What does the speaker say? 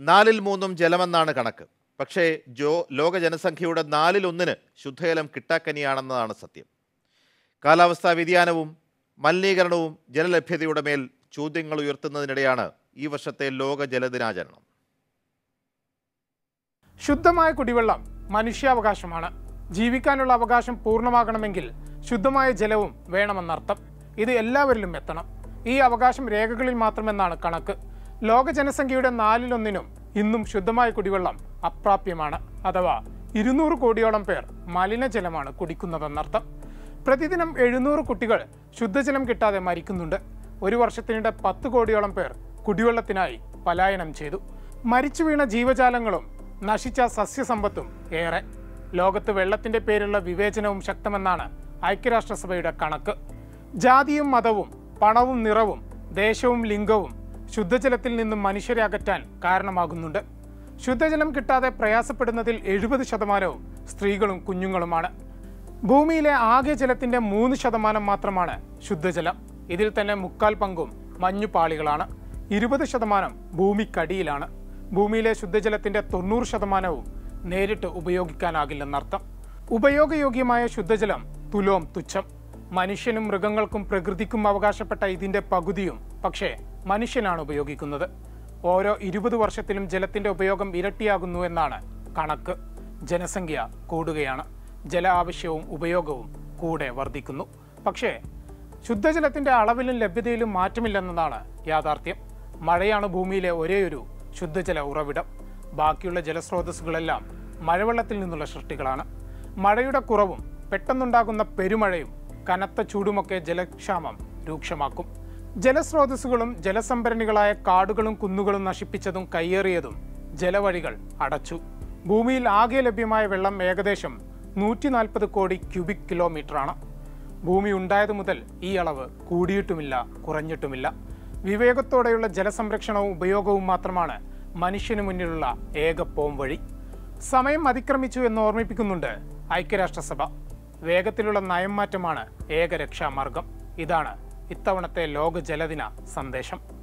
നാലിൽ മൂന്നും ജലമെന്നാണ് കണക്ക് പക്ഷേ ജോ ലോക ജനസംഖ്യയുടെ നാലിൽ ഒന്നിന് ശുദ്ധജലം കിട്ടാക്കനിയാണെന്നതാണ് സത്യം കാലാവസ്ഥാ വ്യതിയാനവും മലിനീകരണവും ജലലഭ്യതയുടെ മേൽ ചോദ്യങ്ങൾ ഉയർത്തുന്നതിനിടെയാണ് ഈ വർഷത്തെ ലോക ജലദിനാചരണം ശുദ്ധമായ കുടിവെള്ളം മനുഷ്യാവകാശമാണ് ജീവിക്കാനുള്ള അവകാശം പൂർണ്ണമാകണമെങ്കിൽ ശുദ്ധമായ ജലവും വേണമെന്നർത്ഥം ഇത് എല്ലാവരിലും എത്തണം ഈ അവകാശം രേഖകളിൽ മാത്രമെന്നാണ് കണക്ക് ലോക ജനസംഖ്യയുടെ നാലിലൊന്നിനും ഇന്നും ശുദ്ധമായ കുടിവെള്ളം അപ്രാപ്യമാണ് അഥവാ ഇരുന്നൂറ് കോടിയോളം പേർ മലിനജലമാണ് കുടിക്കുന്നതെന്നർത്ഥം പ്രതിദിനം എഴുന്നൂറ് കുട്ടികൾ ശുദ്ധജലം കിട്ടാതെ മരിക്കുന്നുണ്ട് ഒരു വർഷത്തിനിടെ പത്ത് കോടിയോളം പേർ കുടിവെള്ളത്തിനായി പലായനം ചെയ്തു മരിച്ചു വീണ ജീവജാലങ്ങളും നശിച്ച സസ്യസമ്പത്തും ഏറെ ലോകത്ത് വെള്ളത്തിന്റെ പേരിലുള്ള വിവേചനവും ശക്തമെന്നാണ് ഐക്യരാഷ്ട്രസഭയുടെ കണക്ക് ജാതിയും മതവും പണവും നിറവും ദേശവും ലിംഗവും ശുദ്ധജലത്തിൽ നിന്നും മനുഷ്യരെ അകറ്റാൻ കാരണമാകുന്നുണ്ട് ശുദ്ധജലം കിട്ടാതെ പ്രയാസപ്പെടുന്നതിൽ എഴുപത് ശതമാനവും സ്ത്രീകളും കുഞ്ഞുങ്ങളുമാണ് ഭൂമിയിലെ ആകെ ജലത്തിന്റെ മൂന്ന് ശതമാനം മാത്രമാണ് ശുദ്ധജലം ഇതിൽ തന്നെ മുക്കാൽ പങ്കും മഞ്ഞുപാളികളാണ് ഇരുപത് ശതമാനം ഭൂമിക്കടിയിലാണ് ഭൂമിയിലെ ശുദ്ധജലത്തിന്റെ തൊണ്ണൂറ് ശതമാനവും നേരിട്ട് ഉപയോഗിക്കാനാകില്ലെന്നർത്ഥം ഉപയോഗയോഗ്യമായ ശുദ്ധജലം തുലോം തുച്ഛം മനുഷ്യനും മൃഗങ്ങൾക്കും പ്രകൃതിക്കും അവകാശപ്പെട്ട ഇതിന്റെ പകുതിയും പക്ഷേ മനുഷ്യനാണ് ഉപയോഗിക്കുന്നത് ഓരോ ഇരുപത് വർഷത്തിലും ജലത്തിന്റെ ഉപയോഗം ഇരട്ടിയാകുന്നു എന്നാണ് കണക്ക് ജനസംഖ്യ കൂടുകയാണ് ജല ആവശ്യവും ഉപയോഗവും കൂടെ വർദ്ധിക്കുന്നു പക്ഷേ ശുദ്ധജലത്തിന്റെ അളവിലും ലഭ്യതയിലും മാറ്റമില്ലെന്നതാണ് യാഥാർത്ഥ്യം മഴയാണ് ഭൂമിയിലെ ഒരേയൊരു ശുദ്ധജല ഉറവിടം ബാക്കിയുള്ള ജലസ്രോതസ്സുകളെല്ലാം മഴവെള്ളത്തിൽ നിന്നുള്ള സൃഷ്ടികളാണ് മഴയുടെ കുറവും പെട്ടെന്നുണ്ടാകുന്ന പെരുമഴയും കനത്ത ചൂടുമൊക്കെ ജലക്ഷാമം രൂക്ഷമാക്കും ജലസ്രോതസ്സുകളും ജലസംഭരണികളായ കാടുകളും കുന്നുകളും നശിപ്പിച്ചതും കയ്യേറിയതും ജലവഴികൾ അടച്ചു ഭൂമിയിൽ ആകെ ലഭ്യമായ വെള്ളം ഏകദേശം നൂറ്റി നാൽപ്പത് കോടി ക്യൂബിക് കിലോമീറ്ററാണ് ഭൂമി ഉണ്ടായതു മുതൽ ഈ അളവ് കൂടിയിട്ടുമില്ല കുറഞ്ഞിട്ടുമില്ല വിവേകത്തോടെയുള്ള ജലസംരക്ഷണവും ഉപയോഗവും മാത്രമാണ് മനുഷ്യന് മുന്നിലുള്ള ഏക പോം വഴി സമയം അതിക്രമിച്ചു എന്ന് ഓർമ്മിപ്പിക്കുന്നുണ്ട് ഐക്യരാഷ്ട്രസഭ വേഗത്തിലുള്ള നയം മാറ്റമാണ് ഏക രക്ഷാമാർഗം ഇതാണ് ഇത്തവണത്തെ ലോക ജലദിന സന്ദേശം